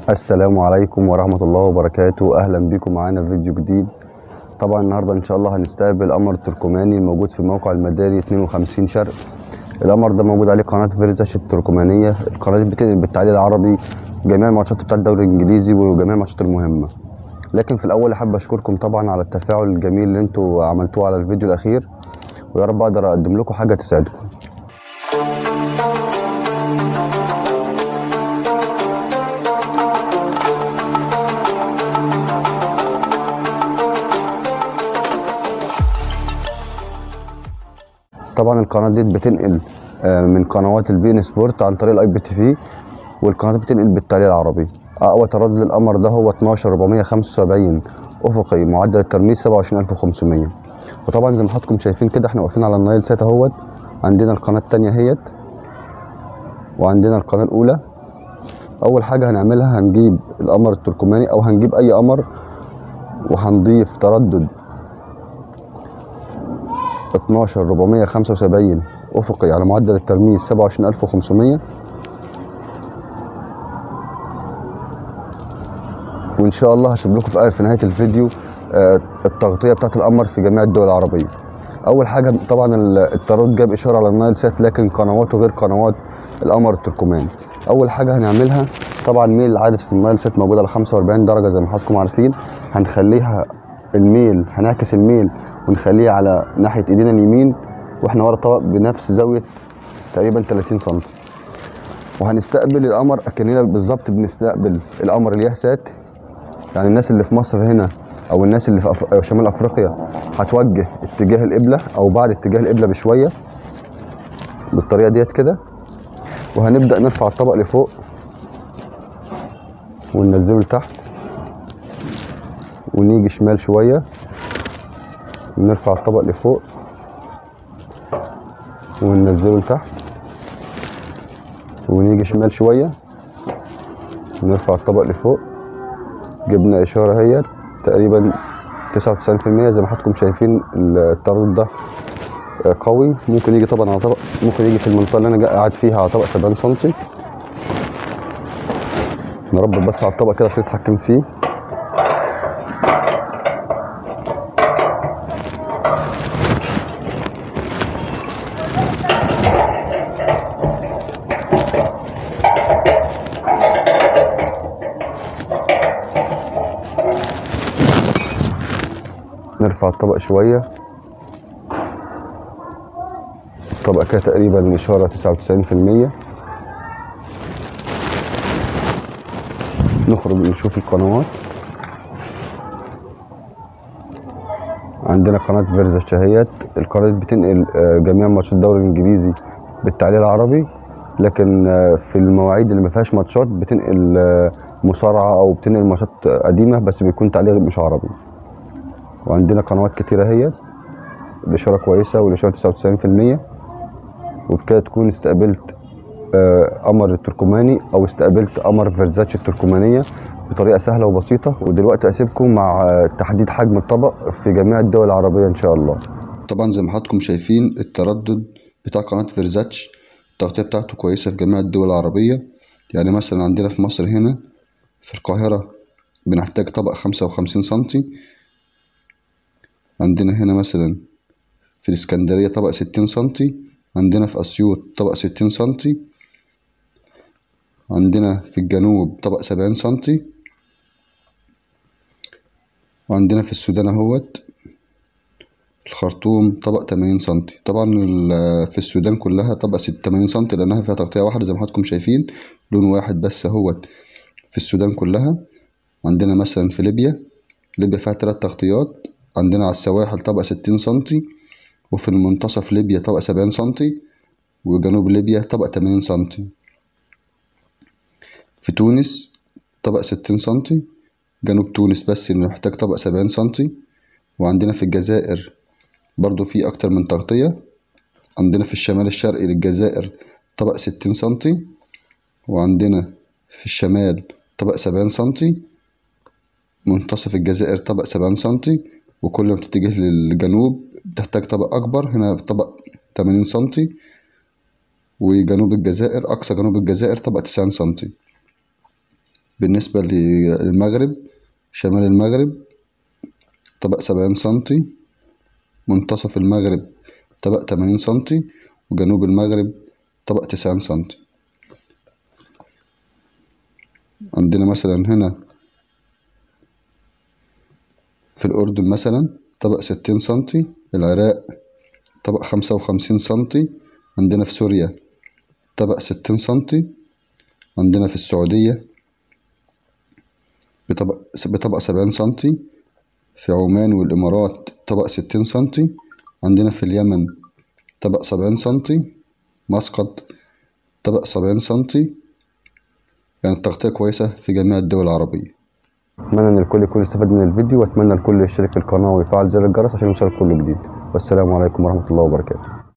السلام عليكم ورحمة الله وبركاته أهلا بكم معانا في فيديو جديد طبعا النهاردة إن شاء الله هنستقبل قمر التركماني الموجود في موقع المداري 52 شرق القمر ده موجود عليه قناة فيرزاش التركمانية القناة دي بتنقل بالتعليق العربي جميع الماتشات بتاع الدوري الإنجليزي وجميع الماتشات المهمة لكن في الأول أحب أشكركم طبعا على التفاعل الجميل اللي انتوا عملتوه على الفيديو الأخير ويا رب أقدر أقدم لكم حاجة تساعدكم طبعا القناه دي بتنقل آه، من قنوات البي ان سبورت عن طريق الاي بي تي في والقناه دي بتنقل بالتعليق العربي اقوى تردد للقمر ده هو 12475 افقي معدل الترميز 27500 وطبعا زي ما حضراتكم شايفين كده احنا واقفين على النايل سات اهوت عندنا القناه التانية اهيت وعندنا القناه الاولى اول حاجه هنعملها هنجيب القمر التركماني او هنجيب اي قمر وهنضيف تردد 12475 افقي على معدل الترميز 27500 وان شاء الله هسيب لكم في في نهايه الفيديو آه، التغطيه بتاعت القمر في جميع الدول العربيه اول حاجه طبعا ال- التارot جاب اشاره على النايل سات لكن قنواته غير قنوات القمر التركماني اول حاجه هنعملها طبعا ميل عدسه النايل سات موجوده على 45 درجه زي ما حضراتكم عارفين هنخليها الميل هنعكس الميل ونخليه على ناحيه ايدينا اليمين واحنا ورا الطبق بنفس زاويه تقريبا 30 سم وهنستقبل القمر اكننا بالظبط بنستقبل القمر اليهسات يعني الناس اللي في مصر هنا او الناس اللي في أف... شمال افريقيا هتوجه اتجاه القبله او بعد اتجاه القبله بشويه بالطريقه ديت كده وهنبدا نرفع الطبق لفوق وننزله لتحت ونيجي شمال شويه ونرفع الطبق لفوق وننزله لتحت ونيجي شمال شويه ونرفع الطبق لفوق جبنا اشاره اهي تقريبا 99% زي ما حضراتكم شايفين التردد ده قوي ممكن يجي طبعا على طبق ممكن يجي في المنطقه اللي انا جا- قاعد فيها على طبق 70 سم نربط بس على الطبق كده عشان نتحكم فيه نرفع الطبق شوية الطبق كده تقريبا إشارة تسعة وتسعين في المية نخرج نشوف القنوات عندنا قناة فيرزا الشهيات القناة دي بتنقل آه، جميع ماتشات الدوري الإنجليزي بالتعليق العربي لكن آه، في المواعيد اللي ما فيهاش ماتشات بتنقل آه، مصارعة أو بتنقل ماتشات قديمة بس بيكون تعليق مش عربي وعندنا قنوات كتيرة اهيت الإشارة كويسة والإشارة تسعة وتسعين في المية وبكده تكون استقبلت آه، قمر التركماني أو استقبلت قمر فيرزاتش التركمانية بطريقة سهلة وبسيطة ودلوقتي أسيبكم مع آه، تحديد حجم الطبق في جميع الدول العربية إن شاء الله طبعا زي ما حضراتكم شايفين التردد بتاع قناة فيرزاتش التغطية بتاعته كويسة في جميع الدول العربية يعني مثلا عندنا في مصر هنا في القاهرة بنحتاج طبق خمسة وخمسين سنتي عندنا هنا مثلا في الإسكندرية طبق ستين سنتي عندنا في أسيوط طبق ستين سنتي عندنا في الجنوب طبق سبعين سنتي وعندنا في السودان اهوت الخرطوم طبق تمانين سنتي طبعا ال- في السودان كلها طبق ست تمانين سنتي لأنها فيها تغطية واحدة زي ما حضراتكم شايفين لون واحد بس اهوت في السودان كلها عندنا مثلا في ليبيا ليبيا فيها تلات تغطيات عندنا على السواحل طبق ستين سنتي وفي المنتصف ليبيا طبق سبعين سنتي وجنوب ليبيا طبق تمانين سنتي في تونس طبق ستين سنتي جنوب تونس بس اللي محتاج طبق سبعين سنتي وعندنا في الجزائر برضو في أكتر من تغطية عندنا في الشمال الشرقي للجزائر طبق ستين سنتي وعندنا في الشمال طبق سبعين سنتي منتصف الجزائر طبق سبعين سنتي وكل ما تتجه للجنوب بتحتاج طبق أكبر هنا طبق تمانين سنتي وجنوب الجزائر أقصى جنوب الجزائر طبق تسعين سنتي بالنسبة للمغرب شمال المغرب طبق سبعين سنتي منتصف المغرب طبق تمانين سنتي وجنوب المغرب طبق تسعين سنتي عندنا مثلا هنا في الأردن مثلا طبق ستين سنتي العراق طبق خمسة وخمسين سنتي عندنا في سوريا طبق ستين سنتي عندنا في السعودية بطبق بطبق سبعين سنتي في عمان والإمارات طبق ستين سنتي عندنا في اليمن طبق سبعين سنتي مسقط طبق سبعين سنتي يعني التغطية كويسة في جميع الدول العربية أتمنى إن الكل يكون استفاد من الفيديو وأتمنى الكل يشترك في القناة ويفعل زر الجرس عشان يوصل كل جديد والسلام عليكم ورحمة الله وبركاته